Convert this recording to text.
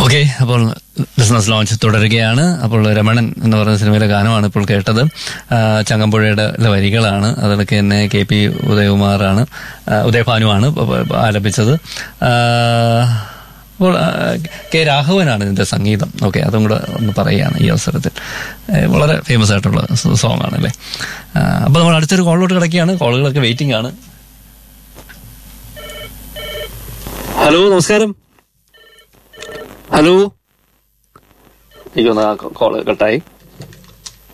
okay അപ്പോൾ business launch തുടരുകയാണ് അപ്പോൾ രമണൻ എന്ന് പറയുന്ന സിനിമയിലെ ഗാനമാണ് ഇപ്പോൾ കേട്ടത് ആ, ചങ്ങമ്പുഴയുടെ വരികളാണ് അതിലൊക്കെ തന്നെ കെ പി ഉദയകുമാറാണ് ആ, ഉദയഭാനുവാണ് പ- പ- ആലപിച്ചത് ആ, അപ്പോൾ ആ, കെ രാഘവനാണ് ഇതിന്റെ സംഗീതം ഓക്കെ അതും കൂടെ ഒന്ന് പറയുകയാണ് ഈ അവസരത്തിൽ ഏ, വളരെ ഫേമസ് ആയിട്ടുള്ള സോങ് ആണ് അല്ലേ ആ, അപ്പോൾ നമ്മൾ അടുത്തൊരു കോളിലോട്ട് കിടക്കുകയാണ് കോളുകളൊക്കെ വെയിറ്റിംഗ് ആണ് ഹലോ നമസ്കാരം ഹലോ എനിക്കൊന്ന് ആ കോള് കട്ടായി